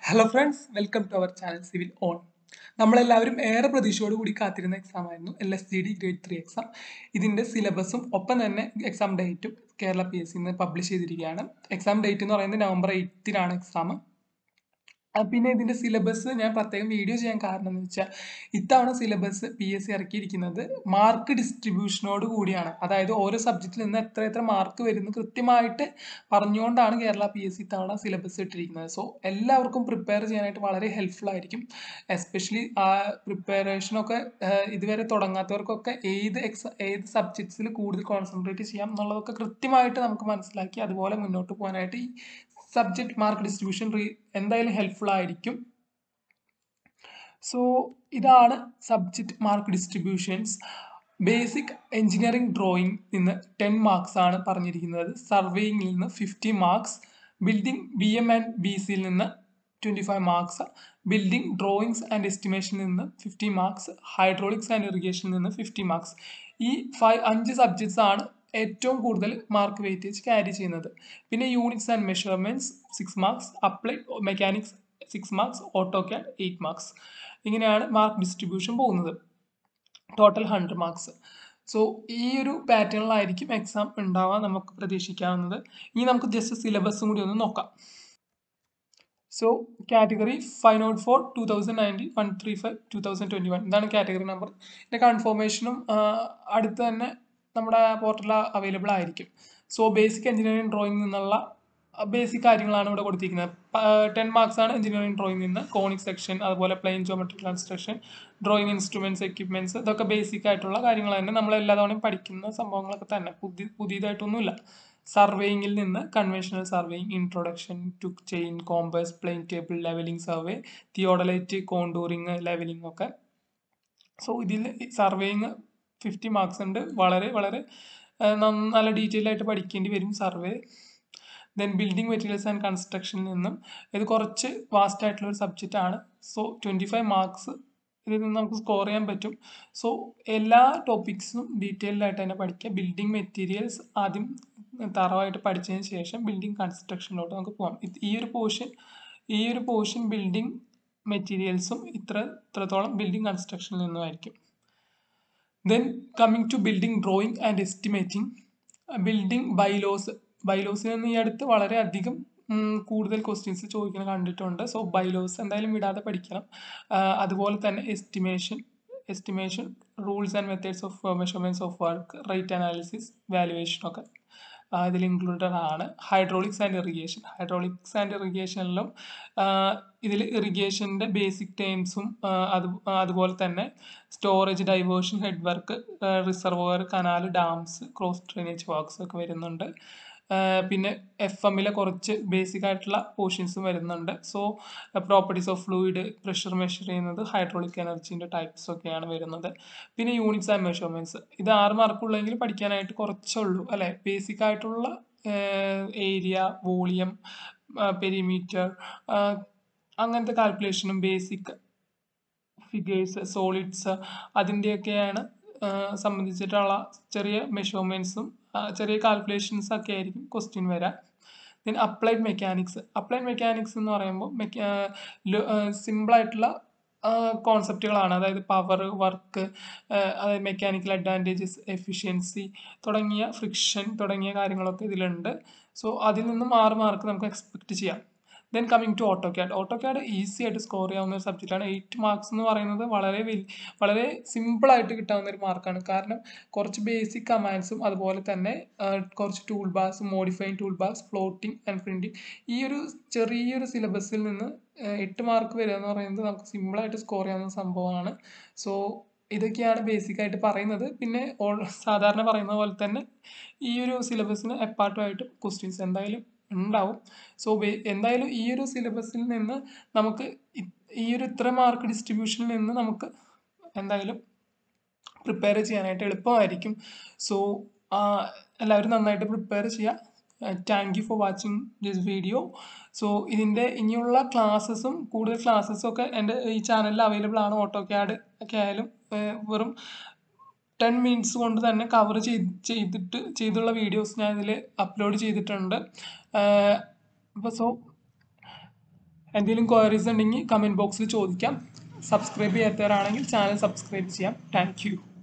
hello friends welcome to our channel civil on നമ്മളെല്ലാവരും ഏറെ പ്രതീക്ഷയോട് കൂടി കാത്തിരുന്ന എക്സാം ആയിരുന്നു L S G D grade three exam ഇതിൻ്റെ സിലബസും ഒപ്പം തന്നെ എക്സാം ഡേറ്റും കേരള പി എസ് സിന്ന് പബ്ലിഷ് ചെയ്തിരിക്കുകയാണ് എക്സാം ഡേറ്റ് എന്ന് പറയുന്നത് നവംബർ എയ്റ്റിനാണ് എക്സാം പിന്നെ ഇതിൻ്റെ സിലബസ് ഞാൻ പ്രത്യേകം വീഡിയോ ചെയ്യാൻ കാരണം എന്ന് വെച്ചാൽ ഇത്തവണ സിലബസ് പി എസ് സി ഇറക്കിയിരിക്കുന്നത് മാർക്ക് ഡിസ്ട്രിബ്യൂഷനോട് കൂടിയാണ് അതായത് ഓരോ സബ്ജക്റ്റിൽ നിന്ന് എത്ര എത്ര മാർക്ക് വരുന്നു കൃത്യമായിട്ട് പറഞ്ഞുകൊണ്ടാണ് കേരള പി എസ് സി ഇത്തവണ സിലബസ് ഇട്ടിരിക്കുന്നത് സോ എല്ലാവർക്കും പ്രിപ്പയർ ചെയ്യാനായിട്ട് വളരെ ഹെൽപ്ഫുൾ ആയിരിക്കും എസ്പെഷ്യലി ആ പ്രിപ്പറേഷനൊക്കെ ഇതുവരെ തുടങ്ങാത്തവർക്കൊക്കെ ഏത് എക്സാ ഏത് സബ്ജക്ട്സിൽ കൂടുതൽ കോൺസെൻട്രേറ്റ് ചെയ്യാം എന്നുള്ളതൊക്കെ കൃത്യമായിട്ട് നമുക്ക് മനസ്സിലാക്കി അതുപോലെ മുന്നോട്ട് പോകാനായിട്ട് ഈ സബ്ജക്റ്റ് മാർക്ക് ഡിസ്ട്രിബ്യൂഷൻ റീ എന്തായാലും ഹെൽപ്ഫുൾ ആയിരിക്കും സോ ഇതാണ് subject mark distributions basic engineering drawing നിന്ന് ടെൻ മാർക്സ് ആണ് പറഞ്ഞിരിക്കുന്നത് സർവേയിങ്ങിൽ നിന്ന് fifty marks building B M and B സിയിൽ നിന്ന് twenty five marks building drawings and എസ്റ്റിമേഷനിൽ നിന്ന് ഫിഫ്റ്റി മാർക്സ് ഹൈഡ്രോളിക്സ് ആൻഡ് ഇറിഗേഷനിൽ നിന്ന് ഫിഫ്റ്റി മാർക്സ് ഈ ഫൈവ് അഞ്ച് സബ്ജക്ട്സ് ആണ് ഏറ്റവും കൂടുതൽ മാർക്ക് വെയിറ്റേജ് ക്യാരി ചെയ്യുന്നത് പിന്നെ units and measurements six marks apply mechanics six marks auto CAD eight marks ഇങ്ങനെയാണ് മാർക്ക് ഡിസ്ട്രിബ്യൂഷൻ പോകുന്നത് ടോട്ടൽ ഹൺഡ്രഡ് മാർക്സ് സോ ഈ ഒരു പാറ്റേണിലായിരിക്കും എക്സാം ഉണ്ടാവാൻ നമുക്ക് പ്രതീക്ഷിക്കാവുന്നത് ഇനി നമുക്ക് ജസ്റ്റ് സിലബസും കൂടി ഒന്ന് നോക്കാം so category five note four two thousand nineteen one three five two thousand twenty one ഇതാണ് കാറ്റഗറി നമ്പർ ഇതിൻ്റെ കൺഫർമേഷനും അടുത്ത് തന്നെ നമ്മുടെ പോർട്ടലിൽ അവൈലബിൾ ആയിരിക്കും സോ ബേസിക് എഞ്ചിനീയറിംഗ് ഡ്രോയിങ് നിന്നുള്ള ബേസിക് കാര്യങ്ങളാണ് ഇവിടെ കൊടുത്തിരിക്കുന്നത് ടെൻ മാർക്സ് ആണ് എഞ്ചിനീയറിംഗ് ഡ്രോയിങ് നിന്ന് കോണിക് സെക്ഷൻ അതുപോലെ plain geometric construction drawing instruments equipments ഇതൊക്കെ ബേസിക് ആയിട്ടുള്ള കാര്യങ്ങൾ തന്നെ നമ്മൾ എല്ലാ തവണയും പഠിക്കുന്ന സംഭവങ്ങളൊക്കെ തന്നെ പുതിയ പുതിയതായിട്ടൊന്നുമില്ല സർവേയിങ്ങിൽ നിന്ന് conventional surveying introduction to chain compass plain table levelling survey theodolite contouring levelling ഒക്കെ സോ ഇതിൽ സർവേയിങ് ഫിഫ്റ്റി മാർക്സ് ഉണ്ട് വളരെ വളരെ നല്ല ഡീറ്റെയിൽ ആയിട്ട് പഠിക്കേണ്ടി വരും survey then building materials and കൺസ്ട്രക്ഷനിൽ നിന്നും ഇത് കുറച്ച് വാസ്റ്റ് ആയിട്ടുള്ള ഒരു സബ്ജക്റ്റ് ആണ് സോ ട്വൻറ്റി ഫൈവ് മാർക്സ് ഇതിൽ നിന്ന് നമുക്ക് സ്കോർ ചെയ്യാൻ പറ്റും സോ എല്ലാ ടോപ്പിക്സും ഡീറ്റെയിൽഡ് ആയിട്ട് തന്നെ പഠിക്കുക ബിൽഡിംഗ് മെറ്റീരിയൽസ് ആദ്യം തറവായിട്ട് പഠിച്ചതിന് ശേഷം ബിൽഡിംഗ് കൺസ്ട്രക്ഷനിലോട്ട് നമുക്ക് പോകാം ഈ ഒരു പോർഷൻ ഈ ഒരു പോർഷൻ ബിൽഡിംഗ് മെറ്റീരിയൽസും ഇത്ര ഇത്രത്തോളം ബിൽഡിംഗ് കൺസ്ട്രക്ഷനിൽ നിന്നുമായിരിക്കും then coming to building drawing and estimating building bylaws ബൈലോസിൽ നിന്ന് ഈ അടുത്ത് വളരെ അധികം കൂടുതൽ ക്വസ്റ്റ്യൻസ് ചോദിക്കുന്നത് കണ്ടിട്ടുണ്ട് സോ ബൈലോസ് എന്തായാലും വിടാതെ പഠിക്കണം അതുപോലെ തന്നെ estimation estimation rules and methods of measurements of work rate analysis valuation ഒക്കെ ഇതിൽ ഇൻക്ലൂഡഡ് ആണ് hydraulics and irrigation hydraulics and ഇറിഗേഷനിലും ഇതിൽ ഇറിഗേഷൻ്റെ ബേസിക് ടേംസും അത് അതുപോലെ തന്നെ storage diversion head work reservoir canal dams cross drainage works ഒക്കെ വരുന്നുണ്ട് പിന്നെ എഫ് എമ്മിലെ കുറച്ച് ബേസിക് ആയിട്ടുള്ള പോർഷൻസും വരുന്നുണ്ട് so properties of fluid pressure measure ചെയ്യുന്നത് ഹൈഡ്രോളിക് എനർജീൻ്റെ ടൈപ്സ് ഒക്കെയാണ് വരുന്നത് പിന്നെ യൂണിറ്റ്സ് ആൻഡ് മെഷർമെൻറ്റ്സ് ഇത് ആറ് മാർക്കുള്ളെങ്കിൽ പഠിക്കാനായിട്ട് കുറച്ചുള്ളൂ അല്ലേ ബേസിക് ആയിട്ടുള്ള ഏരിയ വോളിയം പെരിമീറ്റർ അങ്ങനത്തെ കാൽക്കുലേഷനും ബേസിക് ഫിഗേഴ്സ് സോളിഡ്സ് അതിൻ്റെയൊക്കെയാണ് സംബന്ധിച്ചിട്ടുള്ള ചെറിയ മെഷർമെൻറ്റ്സും ചെറിയ കാൽക്കുലേഷൻസ് ഒക്കെ ആയിരിക്കും ക്വസ്റ്റ്യൻ വരാൻ then applied mechanics applied mechanics എന്ന് പറയുമ്പോൾ സിമ്പിളായിട്ടുള്ള കോൺസെപ്റ്റുകളാണ് അതായത് പവർ വർക്ക് അതായത് മെക്കാനിക്കൽ അഡ്വാൻറ്റേജസ് എഫിഷ്യൻസി തുടങ്ങിയ ഫ്രിക്ഷൻ തുടങ്ങിയ കാര്യങ്ങളൊക്കെ ഇതിലുണ്ട് സോ അതിൽ നിന്നും ആറ് മാർക്ക് നമുക്ക് എക്സ്പെക്റ്റ് ചെയ്യാം then coming to auto CAD auto CAD easy ആയിട്ട് സ്കോർ ചെയ്യാവുന്ന ഒരു സബ്ജക്റ്റാണ് എയ്റ്റ് മാർക്സ് എന്ന് പറയുന്നത് വളരെ വലിയ വളരെ സിമ്പിളായിട്ട് കിട്ടാവുന്ന ഒരു മാർക്കാണ് കാരണം കുറച്ച് ബേസിക് കമാൻഡ്സും അതുപോലെ തന്നെ കുറച്ച് tool bars modifying tool bars floating and printing ഈ ഒരു ചെറിയൊരു സിലബസിൽ നിന്ന് എട്ട് മാർക്ക് വരിക എന്ന് പറയുന്നത് നമുക്ക് സിമ്പിളായിട്ട് സ്കോർ ചെയ്യാവുന്ന സംഭവമാണ് സോ ഇതൊക്കെയാണ് ബേസിക് ആയിട്ട് പറയുന്നത് പിന്നെ സാധാരണ പറയുന്ന പോലെ തന്നെ ഈ ഒരു സിലബസിന് എപ്പാർട്ടുമായിട്ട് ക്വസ്റ്റ്യൻസ് എന്തായാലും ഉണ്ടാവും സോ എന്തായാലും ഈ ഒരു സിലബസിൽ നിന്ന് നമുക്ക് ഈ ഒരു ഇത്ര മാർക്ക് ഡിസ്ട്രിബ്യൂഷനിൽ നിന്ന് നമുക്ക് എന്തായാലും പ്രിപ്പയർ ചെയ്യാനായിട്ട് എളുപ്പമായിരിക്കും സോ എല്ലാവരും നന്നായിട്ട് പ്രിപ്പയർ ചെയ്യുക thank you for watching this video so ഇതിൻ്റെ ഇനിയുള്ള ക്ലാസ്സസും കൂടുതൽ ക്ലാസ്സസും ഒക്കെ എൻ്റെ ഈ ചാനലിൽ അവൈലബിൾ ആണ് ഓട്ടോ ക്യാഡ് ഒക്കെ ആയാലും വെറും ടെൻ മിനിറ്റ്സ് കൊണ്ട് തന്നെ കവർ ചെയ്ത് ചെയ്തിട്ട് ചെയ്തുള്ള വീഡിയോസ് ഞാൻ ഇതിൽ അപ്ലോഡ് ചെയ്തിട്ടുണ്ട് അപ്പോൾ സോ എന്തെങ്കിലും ക്വയറീസ് ഉണ്ടെങ്കിൽ കമൻറ്റ് ബോക്സിൽ ചോദിക്കാം സബ്സ്ക്രൈബ് ചെയ്യാത്തവരാണെങ്കിൽ ചാനൽ സബ്സ്ക്രൈബ് ചെയ്യാം താങ്ക് യു